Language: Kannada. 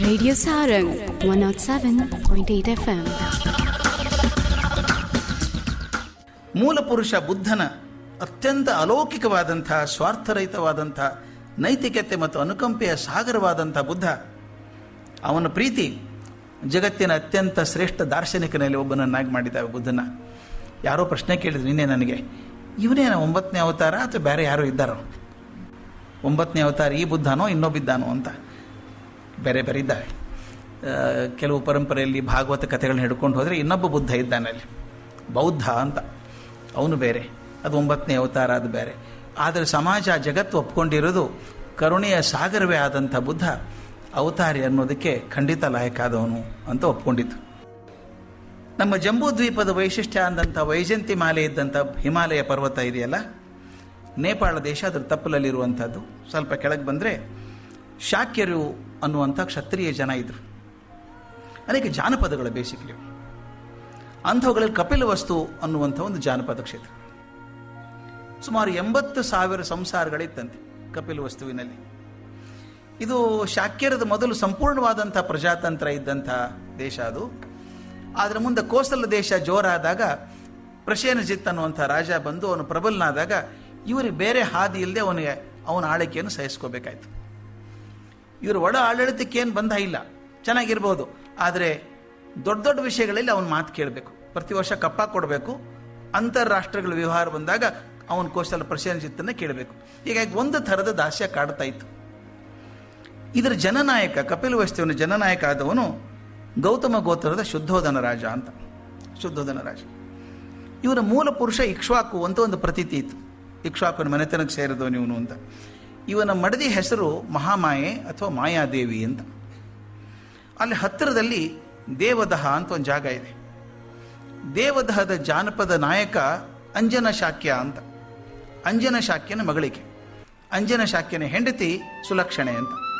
Radio Sarang 107.8 FM. ಮೂಲ ಪುರುಷ ಬುದ್ಧನ ಅತ್ಯಂತ ಅಲೌಕಿಕವಾದಂಥ ಸ್ವಾರ್ಥರಹಿತವಾದಂಥ ನೈತಿಕತೆ ಮತ್ತು ಅನುಕಂಪೆಯ ಸಾಗರವಾದಂಥ ಬುದ್ಧ ಅವನ ಪ್ರೀತಿ ಜಗತ್ತಿನ ಅತ್ಯಂತ ಶ್ರೇಷ್ಠ ದಾರ್ಶನಿಕನಲ್ಲಿ ಒಬ್ಬನನ್ನಾಗಿ ಮಾಡಿದ್ದಾವೆ ಬುದ್ಧನ ಯಾರೋ ಪ್ರಶ್ನೆ ಕೇಳಿದ್ರು ನಿನ್ನೆ ನನಗೆ ಇವನೇನ ಒಂಬತ್ತನೇ ಅವತಾರ ಅಥವಾ ಬೇರೆ ಯಾರೋ ಇದ್ದಾರೋ ಒಂಬತ್ತನೇ ಅವತಾರ ಈ ಬುದ್ಧನೋ ಇನ್ನೊಬ್ಬಿದ್ದಾನೋ ಅಂತ ಬೇರೆ ಬೇರೆ ಇದ್ದಾವೆ ಆ, ಕೆಲವು ಪರಂಪರೆಯಲ್ಲಿ ಭಾಗವತ ಕಥೆಗಳನ್ನ ಹಿಡ್ಕೊಂಡು ಹೋದರೆ ಇನ್ನೊಬ್ಬ ಬುದ್ಧ ಇದ್ದಾನೆ ಅಲ್ಲಿ ಬೌದ್ಧ ಅಂತ ಅವನು ಬೇರೆ ಅದು ಒಂಬತ್ತನೇ ಅವತಾರ ಅದು ಬೇರೆ ಆದರೆ ಸಮಾಜ ಜಗತ್ತು ಒಪ್ಕೊಂಡಿರೋದು ಕರುಣೆಯ ಸಾಗರವೇ ಆದಂಥ ಬುದ್ಧ ಅವತಾರಿ ಅನ್ನೋದಕ್ಕೆ ಖಂಡಿತ ಲಾಯಕಾದವನು ಅಂತ ಒಪ್ಕೊಂಡಿದ್ದು ನಮ್ಮ ಜಂಬೂ ದ್ವೀಪದ ವೈಶಿಷ್ಟ್ಯ ಅಂದಂಥ ವೈಜಂತಿ ಮಾಲೆ ಇದ್ದಂಥ ಹಿಮಾಲಯ ಪರ್ವತ ಇದೆಯಲ್ಲ ನೇಪಾಳ ದೇಶ ಅದ್ರ ತಪ್ಪಲಲ್ಲಿರುವಂಥದ್ದು ಸ್ವಲ್ಪ ಕೆಳಗೆ ಬಂದರೆ ಶಾಕ್ಯರು ಅನ್ನುವಂಥ ಕ್ಷತ್ರಿಯ ಜನ ಇದ್ರು ಅನೇಕ ಜಾನಪದಗಳು ಬೇಸಿಕ್ಲಿ ಅಂಥವುಗಳಲ್ಲಿ ಕಪಿಲ ವಸ್ತು ಅನ್ನುವಂಥ ಒಂದು ಜಾನಪದ ಕ್ಷೇತ್ರ ಸುಮಾರು ಎಂಬತ್ತು ಸಾವಿರ ಸಂಸಾರಗಳಿತ್ತಂತೆ ಕಪಿಲ ವಸ್ತುವಿನಲ್ಲಿ ಇದು ಶಾಕ್ಯರದ ಮೊದಲು ಸಂಪೂರ್ಣವಾದಂಥ ಪ್ರಜಾತಂತ್ರ ಇದ್ದಂಥ ದೇಶ ಅದು ಅದರ ಮುಂದೆ ಕೋಸಲ ದೇಶ ಜೋರಾದಾಗ ಪ್ರಸೇನಜಿತ್ ಅನ್ನುವಂಥ ರಾಜ ಬಂದು ಅವನು ಪ್ರಬಲನಾದಾಗ ಇವರಿಗೆ ಬೇರೆ ಹಾದಿ ಇಲ್ಲದೆ ಅವನಿಗೆ ಅವನ ಆಳ್ವಿಕೆಯನ್ನು ಸಹಿಸ್ಕೋಬೇಕಾಯ್ತು ಇವರು ಒಳ ಆಡಳಿತಕ್ಕೆ ಏನು ಬಂಧ ಇಲ್ಲ ಚೆನ್ನಾಗಿರ್ಬೋದು ಆದರೆ ದೊಡ್ಡ ದೊಡ್ಡ ವಿಷಯಗಳಲ್ಲಿ ಅವನ ಮಾತು ಕೇಳಬೇಕು ಪ್ರತಿ ವರ್ಷ ಕಪ್ಪ ಕೊಡಬೇಕು ಅಂತಾರಾಷ್ಟ್ರಗಳ ವ್ಯವಹಾರ ಬಂದಾಗ ಅವನ ಕೋಶಲ ಪ್ರಸೇನಜಿತ್ತನ್ನು ಕೇಳಬೇಕು ಹೀಗಾಗಿ ಒಂದು ಥರದ ದಾಸ್ಯ ಕಾಡ್ತಾ ಇತ್ತು ಇದರ ಜನನಾಯಕ ಕಪಿಲ ವಸ್ತುವಿನ ಜನನಾಯಕ ಆದವನು ಗೌತಮ ಗೋತ್ರದ ಶುದ್ಧೋಧನ ರಾಜ ಅಂತ ಶುದ್ಧೋಧನ ರಾಜ ಇವನ ಮೂಲ ಪುರುಷ ಇಕ್ಷ್ವಾಕು ಅಂತ ಒಂದು ಪ್ರತೀತಿ ಇತ್ತು ಇಕ್ಷ್ವಾಕುನ ಮನೆತನಕ್ಕೆ ಸೇರಿದವನು ಇವನು ಅಂತ ಇವನ ಮಡದಿ ಹೆಸರು ಮಹಾಮಾಯೆ ಅಥವಾ ಮಾಯಾದೇವಿ ಅಂತ ಅಲ್ಲಿ ಹತ್ತಿರದಲ್ಲಿ ದೇವದಹ ಅಂತ ಒಂದು ಜಾಗ ಇದೆ ದೇವದಹದ ಜಾನಪದ ನಾಯಕ ಅಂಜನ ಶಾಕ್ಯ ಅಂತ ಅಂಜನ ಶಾಕ್ಯನ ಮಗಳಿಗೆ ಅಂಜನ ಶಾಕ್ಯನ ಹೆಂಡತಿ ಸುಲಕ್ಷಣೆ ಅಂತ